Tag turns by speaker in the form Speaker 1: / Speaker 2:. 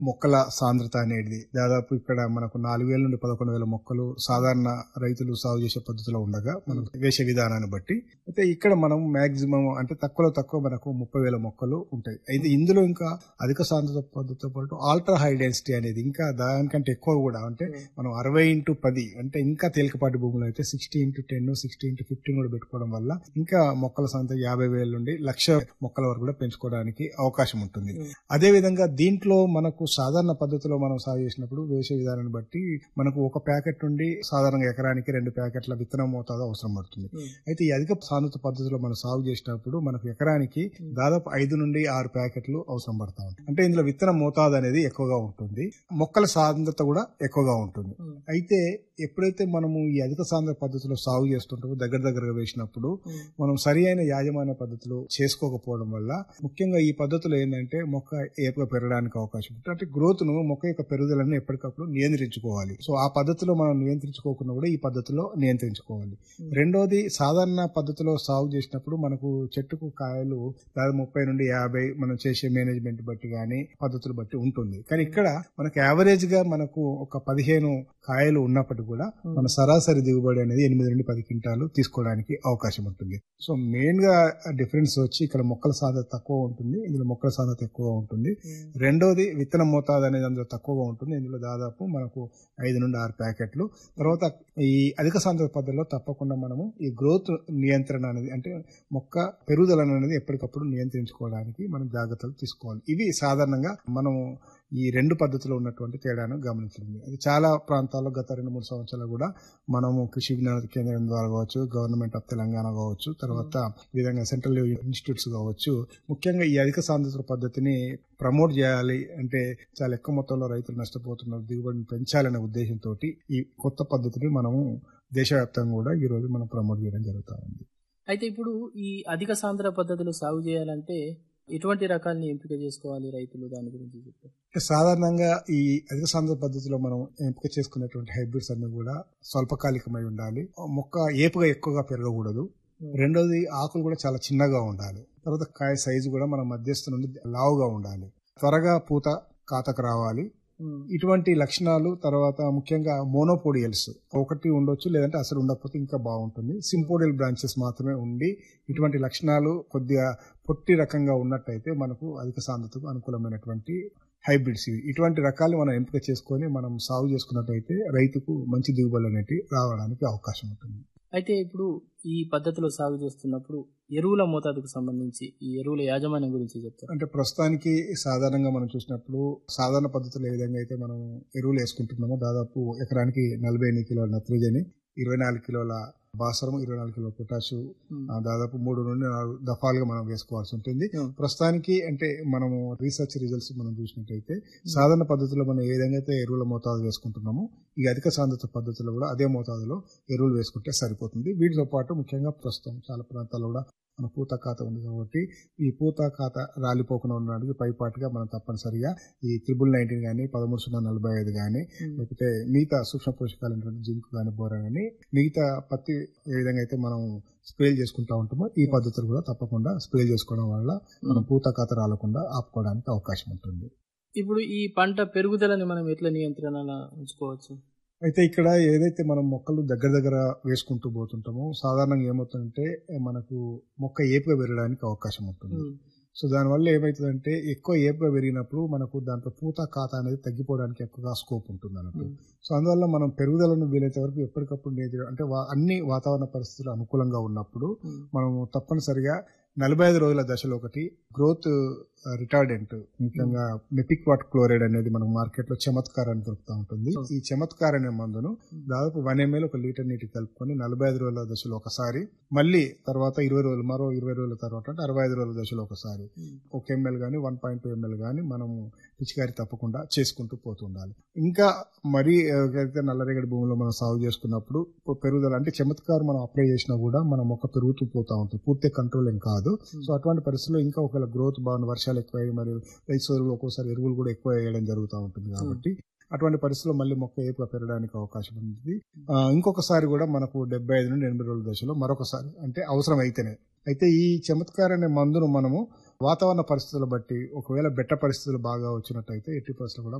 Speaker 1: మొక్కల సాంద్రత అనేది దాదాపు ఇక్కడ మనకు నాలుగు వేల నుండి పదకొండు వేల మొక్కలు సాధారణ రైతులు సాగు చేసే పద్ధతిలో ఉండగా మనం వేసే విధానాన్ని బట్టి అయితే ఇక్కడ మనం మాక్సిమం అంటే తక్కువలో తక్కువ మనకు ముప్పై వేల మొక్కలు ఉంటాయి అయితే ఇందులో ఇంకా అధిక సాంద్రత పద్ధతితో పాటు ఆల్ట్రా హై డెన్సిటీ అనేది ఇంకా దానికంటే ఎక్కువ కూడా అంటే మనం అరవై ఇంటూ పది అంటే ఇంకా తేలికపాటి భూములు అయితే sixty into ten sixty into fifteen కూడా పెట్టుకోవడం వల్ల ఇంకా మొక్కల సంఖ్య యాభై వేల నుండి లక్ష మొక్కల వరకు కూడా పెంచుకోవడానికి అవకాశం ఉంటుంది అదే విధంగా దీంట్లో మనకు సాధారణ పద్ధతిలో మనం సాగు చేసినప్పుడు వేసే విధానాన్ని బట్టి మనకు ఒక ప్యాకెట్ నుండి సాధారణంగా ఎకరానికి రెండు ప్యాకెట్ల విత్తనం మోతాదు అవసరం పడుతుంది అయితే ఈ అధిక సాంద్రత పద్ధతిలో మనం సాగు చేసినప్పుడు మనకు ఎకరానికి దాదాపు ఐదు నుండి ఆరు ప్యాకెట్లు అవసరం పడతా ఉంటాయి అంటే ఇందులో విత్తన మోతాదు అనేది ఎక్కువగా ఉంటుంది మొక్కల సాంద్రత కూడా ఎక్కువగా ఉంటుంది అయితే ఎప్పుడైతే మనము ఈ అధిక సాంద్ర పద్ధతిలో సాగు చేస్తుంటామో దగ్గర దగ్గరగా వేసినప్పుడు మనం సరి అయిన యాజమాన్య పద్ధతిలో చేసుకోకపోవడం వల్ల ముఖ్యంగా ఈ పద్ధతిలో ఏంటంటే మొక్క ఏపుగా పెరగడానికి అవకాశం ఉంటుంది అంటే గ్రోత్ ను మొక్క యొక్క పెరుగుదలను ఎప్పటికప్పుడు నియంత్రించుకోవాలి సో ఆ పద్ధతిలో మనం నియంత్రించుకోకుండా కూడా ఈ పద్ధతిలో నియంత్రించుకోవాలి రెండోది సాధారణ పద్ధతిలో సాగు చేసినప్పుడు మనకు చెట్టుకు కాయలు దాదాపు ముప్పై నుండి యాభై మనం చేసే మేనేజ్మెంట్ బట్టి గానీ పద్ధతులు బట్టి ఉంటుంది కానీ ఇక్కడ మనకు యావరేజ్ గా మనకు ఒక పదిహేను కాయలు ఉన్నప్పటికీ కూడా మన సరాసరి దిగుబడి అనేది ఎనిమిది నుండి పది క్వింటాలు తీసుకోవడానికి అవకాశం ఉంటుంది సో మెయిన్ గా డిఫరెన్స్ వచ్చి ఇక్కడ మొక్కల సాంద్రత తక్కువ ఉంటుంది ఇందులో మొక్కల సాంద్రత ఎక్కువ ఉంటుంది రెండోది విత్తన మోతాదు అనేది అందులో తక్కువగా ఉంటుంది ఇందులో దాదాపు మనకు ఐదు నుండి ఆరు ప్యాకెట్లు తర్వాత ఈ అధిక సాంద్రత పద్ధతిలో తప్పకుండా మనము ఈ గ్రోత్ నియంత్రణ అనేది అంటే మొక్క పెరుగుదల అనేది ఎప్పటికప్పుడు నియంత్రించుకోవడానికి మనం జాగ్రత్తలు తీసుకోవాలి ఇవి సాధారణంగా మనము ఈ రెండు పద్ధతిలో ఉన్నటువంటి తేడాను గమనించింది అది చాలా ప్రాంతాల్లో గత రెండు మూడు సంవత్సరాలు కూడా మనము కృషి విజ్ఞాన కేంద్రం ద్వారా కావచ్చు గవర్నమెంట్ ఆఫ్ తెలంగాణ కావచ్చు తర్వాత ఈ విధంగా సెంట్రల్ ఇన్స్టిట్యూట్స్ కావచ్చు ముఖ్యంగా ఈ అధిక సాంద్రత పద్ధతిని ప్రమోట్ చేయాలి అంటే చాలా ఎక్కువ మొత్తంలో రైతులు నష్టపోతున్నారు దిగుబడిని పెంచాలనే ఉద్దేశంతో ఈ కొత్త పద్ధతిని మనము దేశవ్యాప్తంగా కూడా ఈ రోజు మనం ప్రమోట్ చేయడం జరుగుతా ఉంది
Speaker 2: అయితే ఇప్పుడు ఈ అధిక సాంద్ర పద్ధతులు సాగు చేయాలంటే ఎటువంటి రకాలని ఎంపిక చేసుకోవాలి రైతులు దాని గురించి చెప్తారు
Speaker 1: సాధారణంగా ఈ అధిక సాంద్ర పద్ధతిలో మనం ఎంపిక చేసుకునేటువంటి హైబ్రిడ్స్ అన్ని కూడా స్వల్పకాలికమై ఉండాలి మొక్క ఏపుగా ఎక్కువగా పెరగకూడదు రెండోది ఆకులు కూడా చాలా చిన్నగా ఉండాలి తర్వాత కాయ సైజు కూడా మన మధ్యస్థ నుండి లావుగా ఉండాలి త్వరగా పూత కాతకు రావాలి ఇటువంటి లక్షణాలు తర్వాత ముఖ్యంగా మోనోపోడియల్స్ ఒకటి ఉండొచ్చు లేదంటే అసలు ఉండకపోతే ఇంకా బాగుంటుంది సింపోడియల్ బ్రాంచెస్ మాత్రమే ఉండి ఇటువంటి లక్షణాలు కొద్దిగా పొట్టి రకంగా ఉన్నట్టయితే మనకు అధిక సాంద్రతకు అనుకూలమైనటువంటి హైబ్రిడ్స్ ఇవి ఇటువంటి రకాలు మనం ఎంపిక చేసుకొని మనం సాగు చేసుకున్నట్టయితే రైతుకు మంచి దిగుబడులు అనేవి రావడానికి అవకాశం ఉంటుంది
Speaker 2: అయితే ఇప్పుడు ఈ పద్ధతిలో సాగు చేస్తున్నప్పుడు ఎరువుల మోతాదుకు సంబంధించి ఈ ఎరువుల యాజమాన్యం గురించి చెప్తారు
Speaker 1: అంటే ప్రస్తుతానికి సాధారణంగా మనం చూసినప్పుడు సాధారణ పద్ధతిలో ఏ విధంగా అయితే మనం ఎరువులు వేసుకుంటున్నామో దాదాపు ఎకరానికి నలభై ఎనిమిది కిలోల నత్రజని ఇరవై నాలుగు కిలోల భాస్వరం ఇరవై నాలుగు కిలోల పొటాషు దాదాపు మూడు నుండి నాలుగు దఫాలుగా మనం వేసుకోవాల్సి ఉంటుంది ప్రస్తుతానికి అంటే మనము రీసెర్చ్ రిజల్ట్స్ మనం చూసినట్టయితే సాధారణ పద్ధతిలో మనం ఏ విధంగా అయితే ఎరువుల మోతాదు వేసుకుంటున్నామో ఈ అధిక సాంద్రత పద్ధతిలో కూడా అదే మోతాదులో ఎరువులు వేసుకుంటే సరిపోతుంది వీటితో పాటు ముఖ్యంగా ప్రస్తుతం చాలా ప్రాంతాల్లో కూడా మన పూత ఖాత ఉంది కాబట్టి ఈ పూత ఖాత రాలిపోకుండా ఉండడానికి పైపాటుగా మనం తప్పనిసరిగా ఈ త్రిబుల్ నైన్టీన్ కానీ పదమూడు సున్నా నలభై ఐదు కానీ లేకపోతే మిగతా సూక్ష్మ పోషకాలు జింక్ కానీ బోరా కానీ మిగతా పత్తి ఏ విధంగా అయితే మనం స్ప్రే చేసుకుంటా ఉంటామో ఈ పద్ధతులు కూడా తప్పకుండా స్ప్రే చేసుకోవడం వల్ల మనం పూత ఖాత రాలకుండా ఆపుకోవడానికి అవకాశం ఉంటుంది
Speaker 2: ఇప్పుడు ఈ పంట పెరుగుదలని మనం ఎట్లా నియంత్రణ ఉంచుకోవచ్చు
Speaker 1: అయితే ఇక్కడ ఏదైతే మనం మొక్కలు దగ్గర దగ్గర వేసుకుంటూ పోతుంటామో సాధారణంగా ఏమవుతుందంటే మనకు మొక్క ఏపుగా పెరగడానికి అవకాశం ఉంటుంది సో దానివల్ల ఏమవుతుందంటే ఎక్కువ ఏపుగా పెరిగినప్పుడు మనకు దాంట్లో పూత ఖాతా అనేది తగ్గిపోవడానికి ఎక్కువగా స్కోప్ ఉంటుంది అన్నట్టు సో అందువల్ల మనం పెరుగుదలను వీలైతే వరకు ఎప్పటికప్పుడు నేతి అంటే అన్ని వాతావరణ పరిస్థితులు అనుకూలంగా ఉన్నప్పుడు మనం తప్పనిసరిగా నలభై ఐదు రోజుల దశలో ఒకటి గ్రోత్ రిటార్డెంట్ ముఖ్యంగా మెపిక్ వాట్ క్లోరైడ్ అనేది మనకు మార్కెట్ లో చమత్కార్ అని దొరుకుతూ ఉంటుంది ఈ చమత్కార్ అనే మందును దాదాపు వన్ ఎంఎల్ ఒక లీటర్ నీటి కలుపుకొని నలభై ఐదు రోజుల దశలో ఒకసారి మళ్ళీ తర్వాత ఇరవై రోజులు మరో ఇరవై రోజుల తర్వాత అంటే అరవై ఐదు రోజుల దశలో ఒకసారి ఒక ఎంఎల్ గానీ వన్ పాయింట్ టూ ఎంఎల్ గానీ మనము పిచికారి తప్పకుండా చేసుకుంటూ పోతుండాలి ఇంకా మరీ ఏదైతే నల్లరేగడి భూమిలో మనం సాగు చేసుకున్నప్పుడు పెరుగుదల అంటే చమత్కారం మనం అప్లై చేసినా కూడా మన మొక్క పెరుగుతూ పోతా ఉంటుంది పూర్తి కంట్రోల్ ఏం కాదు సో అటువంటి పరిస్థితుల్లో ఇంకా ఒకవేళ గ్రోత్ బాగుంది వర్షాలు ఎక్కువ మరియు రైతు సోదరులు ఒక్కోసారి ఎరువులు కూడా ఎక్కువ వేయడం జరుగుతూ ఉంటుంది కాబట్టి అటువంటి పరిస్థితుల్లో మళ్ళీ మొక్క ఏపుగా పెరగడానికి అవకాశం ఉంది ఇంకొకసారి కూడా మనకు డెబ్బై ఐదు నుండి ఎనభై రోజుల దశలో మరొకసారి అంటే అవసరం అయితేనే అయితే ఈ చమత్కార్ అనే మందును మనము వాతావరణ పరిస్థితులు బట్టి ఒకవేళ బెట్ట పరిస్థితులు బాగా వచ్చినట్టయితే ఎట్టి పరిస్థితులు కూడా